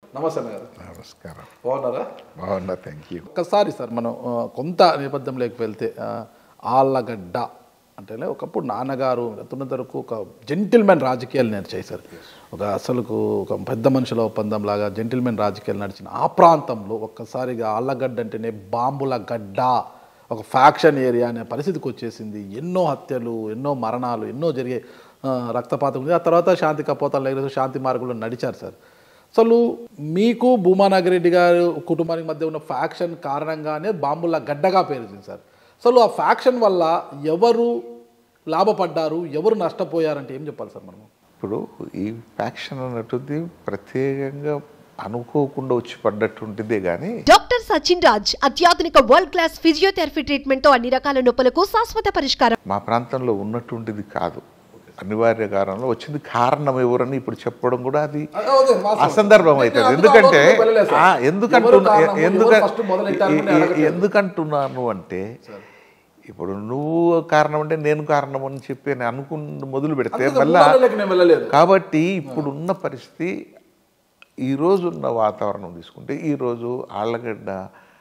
నమస్తే అన్న గారు నమస్కారం బాగున్నారా బాగున్నా థ్యాంక్ యూ ఒక్కసారి సార్ మనం ఆ, కొంత నేపథ్యంలోకి వెళ్తే ఆ, ఆళ్ళగడ్డ అంటేనే ఒకప్పుడు నాన్నగారు ఎంతమంది వరకు ఒక జెంటిల్మెన్ రాజకీయాలు నడిచాయి సార్ ఒక అసలుకు ఒక పెద్ద మనుషుల ఒప్పందం లాగా జెంటిల్మెన్ రాజకీయాలు నడిచిన ఆ ప్రాంతంలో ఒక్కసారిగా ఆళ్ళగడ్డ అంటేనే బాంబుల గడ్డ ఒక ఫ్యాక్షన్ ఏరియా అనే పరిస్థితికి వచ్చేసింది ఎన్నో హత్యలు ఎన్నో మరణాలు ఎన్నో జరిగే ఆ, రక్తపాతం ఉంది ఆ తర్వాత శాంతి కపోతాలు లేదు శాంతి మార్గంలో నడిచారు సార్ అసలు మీకు భూమా నాగిరెడ్డి గారు కుటుంబానికి మధ్య ఉన్న ఫ్యాక్షన్ కారణంగానే బాంబుల గడ్డగా పేరుంది సార్ అసలు ఆ ఫ్యాక్షన్ వల్ల ఎవరు లాభపడ్డారు ఎవరు నష్టపోయారంటే ఏం చెప్పాలి సార్ మనము ఇప్పుడు ఈ ఫ్యాక్షన్ అన్నట్టుది ప్రత్యేకంగా అనుకోకుండా వచ్చి పడ్డటువంటిదే కానీ డాక్టర్ సచిన్ రాజ్ అత్యాధునిక వరల్డ్ క్లాస్ ఫిజియోథెరపీ ట్రీట్మెంట్ తో అన్ని రకాల నొప్పులకు శాశ్వత పరిష్కారం మా ప్రాంతంలో ఉన్నటువంటిది కాదు అనివార్య కారణంలో వచ్చింది కారణం ఎవరని ఇప్పుడు చెప్పడం కూడా అది అసందర్భం అవుతుంది ఎందుకంటే ఆ, ఎందుకంటున్నా ఎందుక ఎందుకంటున్నాను అంటే ఇప్పుడు నువ్వు కారణం అంటే నేను కారణం అని చెప్పి అని అనుకుని మొదలు పెడితే మళ్ళా నేను వెళ్ళలేదు కాబట్టి ఇప్పుడున్న పరిస్థితి ఈ రోజు ఉన్న వాతావరణం తీసుకుంటే ఈరోజు ఆళ్ళగడ్డ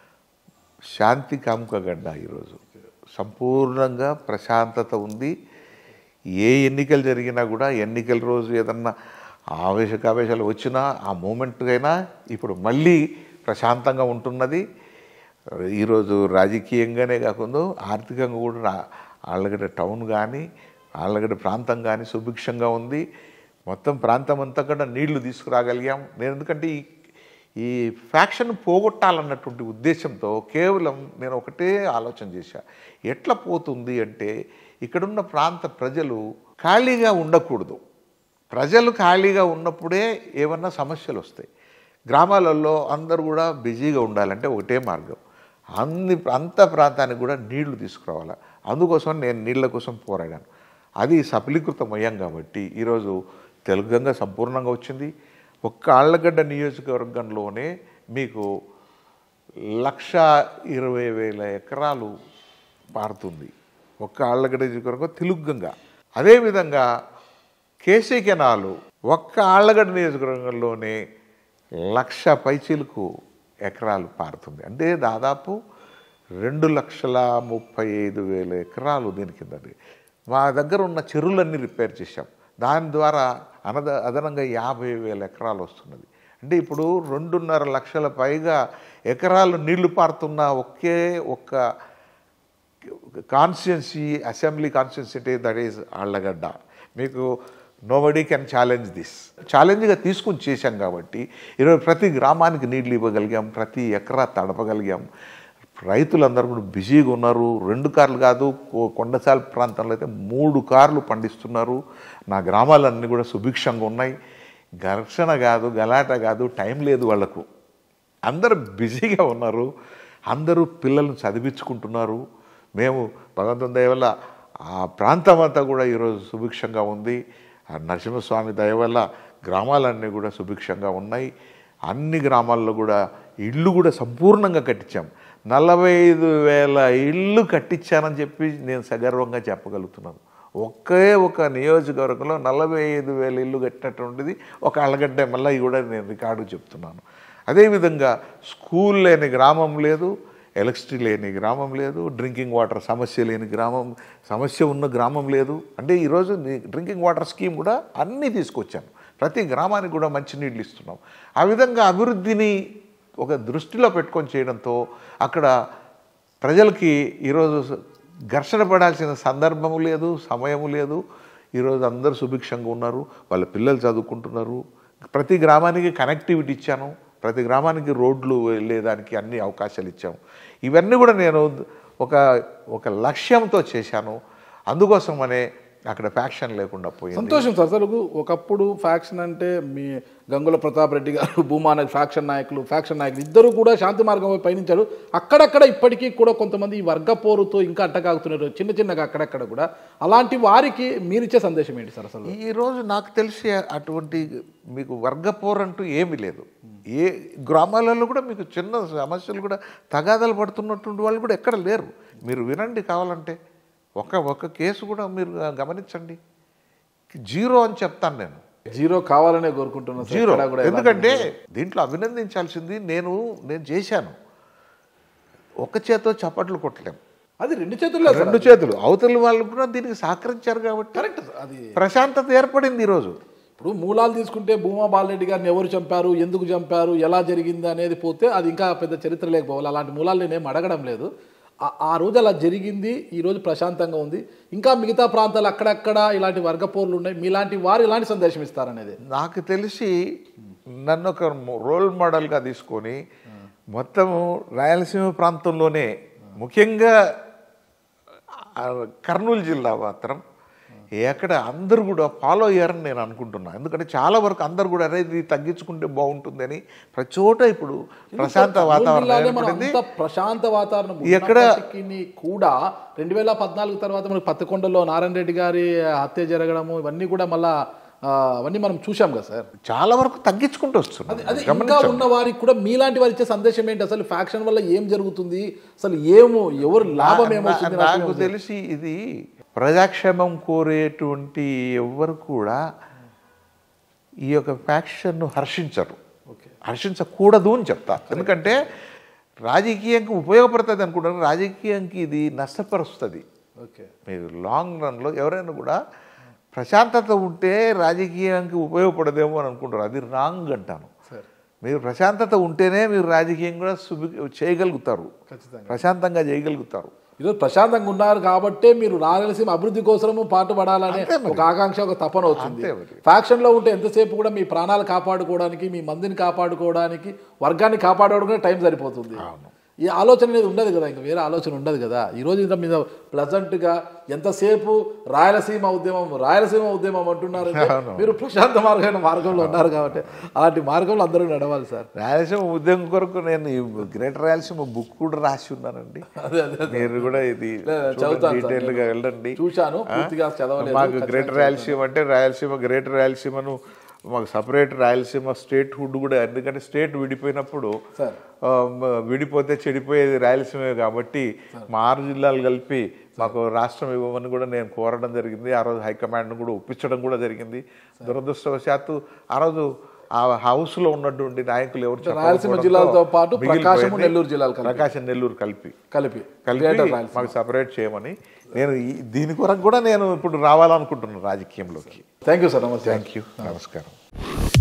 శాంతి కాముకగడ్డ ఈరోజు సంపూర్ణంగా ప్రశాంతత ఉంది ఏ ఎన్నికలు జరిగినా కూడా ఎన్నికల రోజు ఏదన్నా ఆవేశకావేశాలు వచ్చినా ఆ మూమెంట్కైనా ఇప్పుడు మళ్ళీ ప్రశాంతంగా ఉంటున్నది ఈరోజు రాజకీయంగానే కాకుండా ఆర్థికంగా కూడా రా- ఆళ్ళగడ్డ టౌన్ కానీ ఆళ్ళగడ్డ ప్రాంతం కానీ సుభిక్షంగా ఉంది మొత్తం ప్రాంతం అంతా కూడా నీళ్లు తీసుకురాగలిగాం నేను ఎందుకంటే ఈ ఈ ఫ్యాక్షన్ పోగొట్టాలన్నటువంటి ఉద్దేశంతో కేవలం నేను ఒకటే ఆలోచన చేశా ఎట్లా పోతుంది అంటే ఇక్కడున్న ప్రాంత ప్రజలు ఖాళీగా ఉండకూడదు ప్రజలు ఖాళీగా ఉన్నప్పుడే ఏమన్నా సమస్యలు వస్తాయి గ్రామాలలో అందరూ కూడా బిజీగా ఉండాలంటే ఒకటే మార్గం అన్ని అంత ప్రాంతానికి కూడా నీళ్లు తీసుకురావాలి అందుకోసం నేను నీళ్ళ కోసం పోరాడాను అది సఫలీకృతం అయ్యాం కాబట్టి ఈరోజు తెలుగంగా సంపూర్ణంగా వచ్చింది ఒక్క ఆళ్లగడ్డ నియోజకవర్గంలోనే మీకు లక్ష ఇరవై వేల ఎకరాలు పారుతుంది ఒక్క ఆళ్ళగడ్డ నియోజకవర్గం తెలుగంగా అదేవిధంగా కేసీ కెనాలు ఒక్క ఆళ్ళగడ్డ నియోజకవర్గంలోనే లక్ష పైచీలకు ఎకరాలు పారుతుంది అంటే దాదాపు రెండు లక్షల ముప్పై ఐదు వేల ఎకరాలు దీని కింద మా దగ్గర ఉన్న చెరువులన్నీ రిపేర్ చేశాం దాని ద్వారా అనద అదనంగా యాభై వేల ఎకరాలు వస్తున్నది అంటే ఇప్పుడు రెండున్నర లక్షల పైగా ఎకరాలు నీళ్లు పారుతున్న ఒకే ఒక్క constituency assembly constituency that is Allagadda మీకు నోబడీ కెన్ ఛాలెంజ్ దిస్ ఛాలెంజ్గా తీసుకుని చేశాం కాబట్టి ఈరోజు ప్రతి గ్రామానికి నీళ్లు ఇవ్వగలిగాం ప్రతి ఎకరా తడపగలిగాం రైతులందరూ కూడా బిజీగా ఉన్నారు రెండు కార్లు కాదు కో- కొండసాల ప్రాంతంలో అయితే మూడు కార్లు పండిస్తున్నారు నా గ్రామాలన్నీ కూడా సుభిక్షంగా ఉన్నాయి ఘర్షణ కాదు గలాట కాదు టైం లేదు వాళ్లకు అందరూ బిజీగా ఉన్నారు అందరూ పిల్లల్ని చదివించుకుంటున్నారు మేము భగవంతుని దయ వల్ల ఆ ప్రాంతం అంతా కూడా ఈరోజు సుభిక్షంగా ఉంది ఆ నరసింహస్వామి దయ వల్ల గ్రామాలన్నీ కూడా సుభిక్షంగా ఉన్నాయి అన్ని గ్రామాల్లో కూడా ఇళ్ళు కూడా సంపూర్ణంగా కట్టించాం నలభై ఐదు వేల ఇళ్ళు కట్టించానని చెప్పి నేను సగర్వంగా చెప్పగలుగుతున్నాను ఒకే ఒక నియోజకవర్గంలో నలభై ఐదు వేల ఇల్లు కట్టినటువంటిది ఒక అలగడ్డ మళ్ళీ కూడా నేను రికార్డు చెప్తున్నాను అదేవిధంగా స్కూల్ లేని గ్రామం లేదు ఎలక్ట్రిసిటీ లేని గ్రామం లేదు డ్రింకింగ్ వాటర్ సమస్య లేని గ్రామం సమస్య ఉన్న గ్రామం లేదు అంటే ఈరోజు నీ- డ్రింకింగ్ వాటర్ స్కీమ్ కూడా అన్నీ తీసుకొచ్చాను ప్రతి గ్రామానికి కూడా మంచినీళ్ళు ఇస్తున్నాం ఆ విధంగా అభివృద్ధిని ఒక దృష్టిలో పెట్టుకొని చేయడంతో అక్కడ ప్రజలకి ఈరోజు ఘర్షణ పడాల్సిన సందర్భము లేదు సమయము లేదు ఈరోజు అందరూ సుభిక్షంగా ఉన్నారు వాళ్ళ పిల్లలు చదువుకుంటున్నారు ప్రతి గ్రామానికి కనెక్టివిటీ ఇచ్చాను ప్రతి గ్రామానికి రోడ్లు వెళ్ళేదానికి అన్ని అవకాశాలు ఇచ్చాము ఇవన్నీ కూడా నేను ఒక ఒక లక్ష్యంతో చేశాను అందుకోసమనే అక్కడ ఫ్యాక్షన్ లేకుండా పోయింది సంతోషం సార్ అసలు ఒకప్పుడు ఫ్యాక్షన్ అంటే మీ గంగుల ప్రతాప్ రెడ్డి గారు భూమాన ఫ్యాక్షన్ నాయకులు ఫ్యాక్షన్ నాయకులు ఇద్దరు కూడా శాంతి మార్గం వైపు పయనించారు అక్కడక్కడ ఇప్పటికీ కూడా కొంతమంది ఈ వర్గ పోరుతో ఇంకా అట్టకాగుతున్నారు చిన్న చిన్నగా అక్కడక్కడ కూడా అలాంటి వారికి మీరిచ్చే సందేశం ఏంటి సార్ అసలు ఈ రోజు నాకు తెలిసి అటువంటి మీకు వర్గపోరు అంటూ ఏమీ లేదు ఏ గ్రామాలలో కూడా మీకు చిన్న సమస్యలు కూడా తగాదాలు పడుతున్నటువంటి వాళ్ళు కూడా ఎక్కడ లేరు మీరు వినండి కావాలంటే ఒక ఒక కేసు కూడా మీరు గమనించండి జీరో అని చెప్తాను నేను జీరో కావాలనే కోరుకుంటున్నాను సార్. జీరో ఎక్కడా కూడా ఎలాంటి- ఎందుకంటే దీంట్లో అభినందించాల్సింది నేను నేను చేశాను ఒక చేతో చప్పట్లు కొట్టలేం అది రెండు చేతుల్లో సార్. రెండు చేతులు అవతల వాళ్ళు కూడా దీనికి సహకరించారు కాబట్టి కరెక్ట్ సార్. అది ప్రశాంతత ఏర్పడింది ఈరోజు ఇప్పుడు మూలాలు తీసుకుంటే భూమా బాలరెడ్డి గారిని ఎవరు చంపారు ఎందుకు చంపారు ఎలా జరిగింది అనేది పోతే అది ఇంకా పెద్ద చరిత్ర లేకపోవాలి అలాంటి మూలాలు నేనేం అడగడం లేదు ఆ- ఆ రోజు అలా జరిగింది ఈ రోజు ప్రశాంతంగా ఉంది ఇంకా మిగతా ప్రాంతాలు అక్కడక్కడ ఇలాంటి వర్గపోర్లు ఉన్నాయి మీలాంటి వారు ఇలాంటి సందేశం ఇస్తారనేది నాకు తెలిసి నన్ను ఒక రోల్ మోడల్గా తీసుకొని మొత్తము రాయలసీమ ప్రాంతంలోనే ముఖ్యంగా ఆ కర్నూలు జిల్లా మాత్రం ఎక్కడ అందరూ కూడా ఫాలో అయ్యారని నేను అనుకుంటున్నా ఎందుకంటే చాలా వరకు అందరు కూడా అరే ఇది తగ్గించుకుంటే బాగుంటుందని ప్రతి చోట ఇప్పుడు ప్రశాంత కర్నూలు వాతావరణం జిల్లాలో మనం ఏర్పడింది అంత ప్రశాంత వాతావరణం ఎక్కడ- ఉన్నప్పటికీ కూడా రెండు వేల పద్నాలుగు తర్వాత మనకి పత్తికొండలో నారాయణ రెడ్డి గారి హత్య జరగడము ఇవన్నీ కూడా మళ్ళా ఆ, అవన్నీ మనం చూసాం కదా సార్ చాలా వరకు తగ్గించుకుంటూ అది వస్తున్నాం అది ఇంకా ఉన్న వారికి కూడా మీలాంటి వారు ఇచ్చే సందేశం ఏంటి అసలు ఫ్యాక్షన్ వల్ల ఏం జరుగుతుంది అసలు ఏమో ఎవరు లాభం ఏమవుతుంది నా- నాకు తెలిసి ఇది ప్రజాక్షేమం కోరేటువంటి ఎవ్వరు కూడా ఈ యొక్క ఫ్యాక్షన్ను హర్షించరు ఓకే హర్షించకూడదు అని చెప్తా ఎందుకంటే రాజకీయంకి ఉపయోగపడుతుంది అనుకుంటారు రాజకీయంకి ఇది నష్టపరుస్తుంది ఓకే మీరు లాంగ్ రన్లో ఎవరైనా కూడా ప్రశాంతత ఉంటే రాజకీయానికి ఉపయోగపడదేమో అని అనుకుంటారు అది రాంగ్ అంటాను సార్ మీరు ప్రశాంతత ఉంటేనే మీరు రాజకీయం కూడా సుభి చేయగలుగుతారు ఖచ్చితంగా ప్రశాంతంగా చేయగలుగుతారు ఈరోజు ప్రశాంతంగా ఉన్నారు కాబట్టే మీరు రాయలసీమ అభివృద్ధి కోసము పాటుపడాలనే అంతే మరి. ఒక ఆకాంక్ష ఒక తపన వచ్చింది అంతే మరి. ఫ్యాక్షన్ లో ఉంటే ఎంతసేపు కూడా మీ ప్రాణాలు కాపాడుకోవడానికి మీ మందిని కాపాడుకోవడానికి వర్గాన్ని కాపాడుకోవడానికి టైం సరిపోతుంది ఈ ఆలోచన అనేది ఉండదు కదా ఇంకా వేరే ఆలోచన ఉండదు కదా ఈ రోజు ఇంత మీద ప్లజెంట్ గా ఎంతసేపు రాయలసీమ ఉద్యమం రాయలసీమ ఉద్యమం అంటున్నారు అంటే మీరు ప్రశాంత మార్గమైన మార్గంలో ఉన్నారు కాబట్టి అలాంటి మార్గంలో అందరూ నడవాలి సార్ రాయలసీమ ఉద్యమం కొరకు నేను ఈ గ్రేటర్ రాయలసీమ బుక్ కూడా రాసి ఉన్నానండి అదే అదే మీరు కూడా ఇది చదువుతాను సార్ డీటెయిల్ గా వెళ్ళండి చూశాను పూర్తిగా చదవలేదు మాకు గ్రేటర్ రాయలసీమ అంటే రాయలసీమ గ్రేటర్ రాయలసీమను మాకు సపరేట్ రాయలసీమ స్టేట్ హుడ్ కూడా ఎందుకంటే స్టేట్ విడిపోయినప్పుడు సార్ ఆ, మ- విడిపోతే చెడిపోయేది రాయలసీమే కాబట్టి మా ఆరు జిల్లాలు కలిపి మాకు రాష్ట్రం ఇవ్వమని కూడా నేను కోరడం జరిగింది ఆ రోజు హైకమాండ్ను కూడా ఒప్పించడం కూడా జరిగింది దురదృష్టవశాత్తు ఆ రోజు ఆ హౌస్లో ఉన్నటువంటి నాయకులు ఎవరు రాయలసీమ చెప్పకపోవడంతో జిల్లాలతో పాటు మిగిలిపోయింది. ప్రకాశం నెల్లూరు జిల్లాలు కలిపి ప్రకాశం నెల్లూరు కలిపి కలిపి కలిపి గ్రేటర్ రాయలసీమ మాకు సపరేట్ చేయమని నేను ఈ- దీని కొరకు కూడా నేను ఇప్పుడు రావాలనుకుంటున్నాను రాజకీయంలోకి థ్యాంక్ యూ సార్ నమస్తే థ్యాంక్ యూ నమస్కారం